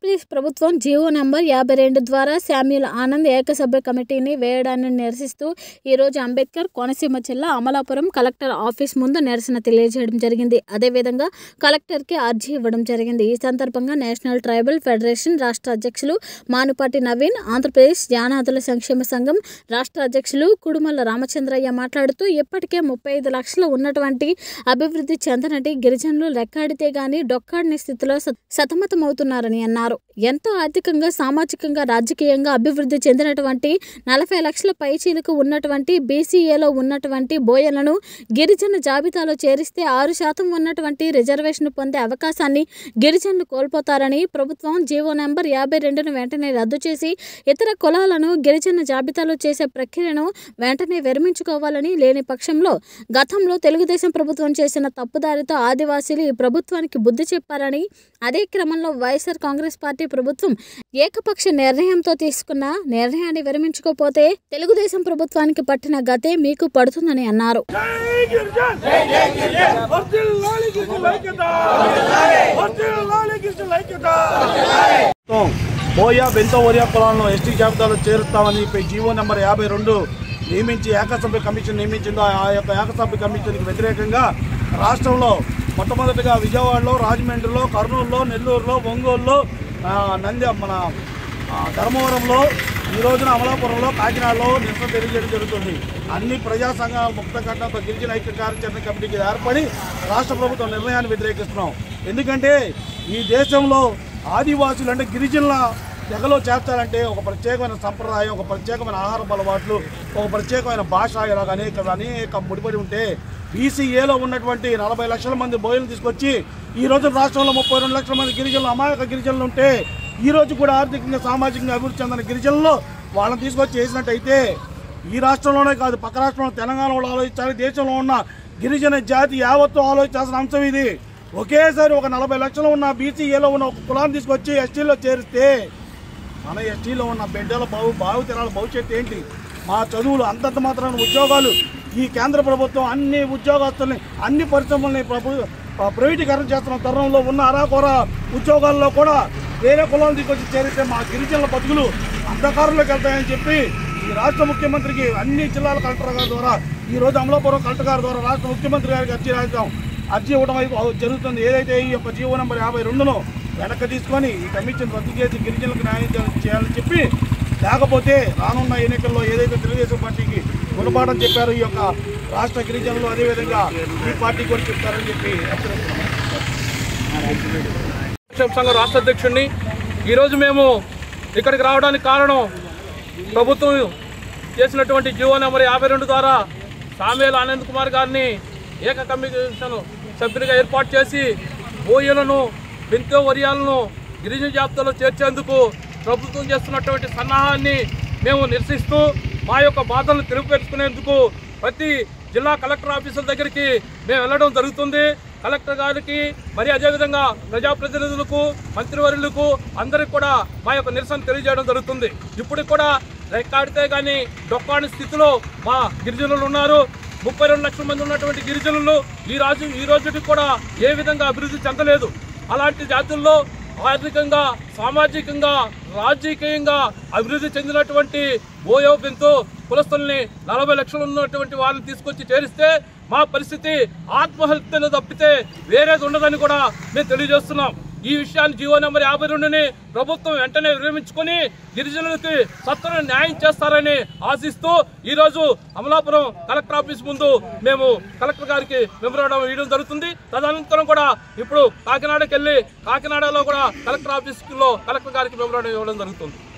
ఆంధ్రప్రదేశ్ ప్రభుత్వం GO number యాభై రెండు ద్వారా శామ్యుల్ ఆనంద్ ఏకసభ్య కమిటీని వేయడాన్ని నిరసిస్తూ ఈరోజు అంబేద్కర్ కోనసీమ జిల్లా అమలాపురం కలెక్టర్ ఆఫీస్ ముందు నిరసన తెలియజేయడం జరిగింది అదేవిధంగా కలెక్టర్కి అర్జీ ఇవ్వడం జరిగింది ఈ సందర్భంగా నేషనల్ ట్రైబల్ ఫెడరేషన్ రాష్ట్ర అధ్యక్షులు మానుపాటి నవీన్ ఆంధ్రప్రదేశ్ జానాదుల సంక్షేమ సంఘం రాష్ట్ర అధ్యక్షులు కుడుమల రామచంద్రయ్య మాట్లాడుతూ ఇప్పటికే ముప్పై ఐదు లక్షలు ఉన్నటువంటి అభివృద్ధి చెందనటి గిరిజనులు లెక్కాడితే గాని డొక్కాడిన స్థితిలో స- సతమతమవుతున్నారని అన్నారు ఎంతో ఆర్థికంగా సామాజికంగా రాజకీయంగా అభివృద్ధి చెందినటువంటి నలభై లక్షల పైచీలకు ఉన్నటువంటి బీసీఏలో ఉన్నటువంటి బోయలను గిరిజన జాబితాలో చేరిస్తే ఆరు శాతం ఉన్నటువంటి రిజర్వేషన్ పొందే అవకాశాన్ని గిరిజనులు కోల్పోతారని ప్రభుత్వం జీవో నెంబర్ యాభై రెండును వెంటనే రద్దు చేసి ఇతర కులాలను గిరిజన జాబితాలో చేసే ప్రక్రియను వెంటనే విరమించుకోవాలని లేని పక్షంలో గతంలో తెలుగుదేశం ప్రభుత్వం చేసిన తప్పుదారితో ఆదివాసీలు ఈ ప్రభుత్వానికి బుద్ధి చెప్పారని అదే క్రమంలో వైఎస్ఆర్ కాంగ్రెస్ పార్టీ ప్రభుత్వం ఏకపక్ష నిర్ణయంతో తీసుకున్న నిర్ణయాన్ని విరమించుకోపోతే తెలుగుదేశం ప్రభుత్వానికి పట్టిన గతే మీకు పడుతుందని అన్నారు జై గిరిజన్ వర్ధిల్లాలి గిరిజనుల ఐక్యత వర్ధిల్లాలి గిరిజనుల ఐక్యత బోయా బెంతో ఒరియా కులాలను ఎస్టీ జాబితాలో చేరుస్తామని చెప్పి జీవో నెంబర్ యాభై రెండు నియమించి ఏకసభ్య కమిషన్ నియమించిందో ఆ యొక్క ఏకసభ్య కమిషన్కి వ్యతిరేకంగా రాష్ట్రంలో మొట్టమొదటిగా విజయవాడలో రాజమండ్రిలో కర్నూలులో నెల్లూరులో ఒంగోలులో ఆ, నంద్య మన ఆ, ధర్మవరంలో ఈ రోజున అమలాపురంలో కాకినాడలో నిరసన తెలియజేయడం జరుగుతుంది అన్ని ప్రజా సంఘాల ముక్త ఘటనతో గిరిజన ఐక్య కార్యాచరణ కమిటీకి ఏర్పడి రాష్ట్ర ప్రభుత్వం నిర్ణయాన్ని వ్యతిరేకిస్తున్నాం ఎందుకంటే ఈ దేశంలో ఆదివాసులు అంటే గిరిజనుల తెగలో చేర్చాలంటే ఒక ప్రత్యేకమైన సంప్రదాయం ఒక ప్రత్యేకమైన ఆహారపు అలవాట్లు ఒక ప్రత్యేకమైన భాష ఇలాగ అనేక అనేక ముడిపడి ఉంటే బీసీఏలో ఉన్నటువంటి నలభై లక్షల మంది బోయలు తీసుకొచ్చి ఈ రోజు రాష్ట్రంలో ముప్పై రెండు లక్షల మంది గిరిజనులు అమాయక గిరిజనులు ఉంటే ఈ రోజు కూడా ఆర్థికంగా సామాజికంగా అభివృద్ధి చెందిన గిరిజనుల్లో వాళ్ళని తీసుకొచ్చి చేసినట్టయితే ఈ రాష్ట్రంలోనే కాదు పక్క రాష్ట్రంలో తెలంగాణలో ఆలోచించాలి దేశంలో ఉన్న గిరిజన జాతి యావత్తు ఆలోచించాల్సిన అంశం ఇది ఒకేసారి ఒక నలభై లక్షలు ఉన్న బీసీఏలో ఉన్న ఒక కులాన్ని తీసుకొచ్చి ఎస్టీలో చేరిస్తే మన ఎస్టీలో ఉన్న బిడ్డల బావు భావితరాల భవిష్యత్తు ఏంటి మా చదువులు అంతంత మాత్రాన ఉద్యోగాలు ఈ కేంద్ర ప్రభుత్వం అన్ని ఉద్యోగస్తుల్ని అన్ని పరిశ్రమల్ని ప్రభు ప- ప్రైవేటీకరణ చేస్తున్న తరుణంలో ఉన్న అరాకొర ఉద్యోగాల్లో కూడా వేరే కులాలను తీసుకొచ్చి చేరితే మా గిరిజనుల బతుకులు అంధకారంలోకి వెళ్తాయని చెప్పి ఈ రాష్ట్ర ముఖ్యమంత్రికి అన్ని జిల్లాల కలెక్టర్ గారి ద్వారా ఈ రోజు అమలాపురం కలెక్టర్ గారి ద్వారా రాష్ట్ర ముఖ్యమంత్రి గారికి అర్జీ రాద్దాం అర్జీ ఇవ్వడం అయిపో- జరుగుతుంది ఏదైతే ఈ యొక్క జీవో నెంబర్ యాభై రెండును వెనక్కి తీసుకొని ఈ కమిషన్ రద్దు చేసి గిరిజనులకు న్యాయం చే- చేయాలని చెప్పి లేకపోతే రానున్న ఎన్నికల్లో ఏదైతే తెలుగుదేశం పార్టీకి గుణపాఠం చెప్పారో ఈ యొక్క రాష్ట్ర గిరిజనులు అదేవిధంగా ఈ పార్టీ కూడా చెప్తారని చెప్పి హెచ్చరిస్తున్నాం సంక్షేమ సంఘం రాష్ట్ర అధ్యక్షుడిని ఈరోజు మేము ఇక్కడికి రావడానికి కారణం ప్రభుత్వం చేసినటువంటి జీవో నెంబర్ యాభై రెండు ద్వారా సామేల ఆనంద్ కుమార్ గారిని ఏక కమిషన్ సభ్యునిగా ఏర్పాటు చేసి బోయలను బెంతో వరియాలను గిరిజన జాబితాలో చేర్చేందుకు ప్రభుత్వం చేస్తున్నటువంటి సన్నాహాన్ని మేము నిరసిస్తూ మా యొక్క బాధలను తెలుపుపెట్టుకునేందుకు ప్రతి జిల్లా కలెక్టర్ ఆఫీసుల దగ్గరికి మేము వెళ్ళడం జరుగుతుంది కలెక్టర్ గారికి మరి అదేవిధంగా ప్రజాప్రతినిధులకు మంత్రివర్యులకు అందరికి కూడా మా యొక్క నిరసన తెలియజేయడం జరుగుతుంది ఇప్పుడు కూడా రెక్కాడితే కానీ డొక్కాని స్థితిలో మా గిరిజనులు ఉన్నారు ముప్పై రెండు లక్షల మంది ఉన్నటువంటి గిరిజనులు ఈ రాజు ఈ రోజుకి కూడా ఏ విధంగా అభివృద్ధి చెందలేదు అలాంటి జాతుల్లో ఆర్థికంగా సామాజికంగా రాజకీయంగా అభివృద్ధి చెందినటువంటి ఓయో బెంతో కులస్తుల్ని నలభై లక్షలు ఉన్నటువంటి వాళ్ళని తీసుకొచ్చి చేరిస్తే మా పరిస్థితి ఆత్మహత్యను తప్పితే వేరేది ఉండదని కూడా మేము తెలియజేస్తున్నాం ఈ విషయాన్ని జీవో నెంబర్ యాభై రెండుని ప్రభుత్వం వెంటనే విరమించుకొని గిరిజనులకి సత్వర న్యాయం చేస్తారని ఆశిస్తూ ఈ రోజు అమలాపురం కలెక్టర్ ఆఫీస్ ముందు మేము కలెక్టర్ గారికి మెమరాండం ఇవ్వడం జరుగుతుంది తదనంతరం కూడా ఇప్పుడు కాకినాడకి వెళ్ళి కాకినాడలో కూడా కలెక్టర్ ఆఫీస్ లో కలెక్టర్ గారికి మెమరాండం ఇవ్వడం జరుగుతుంది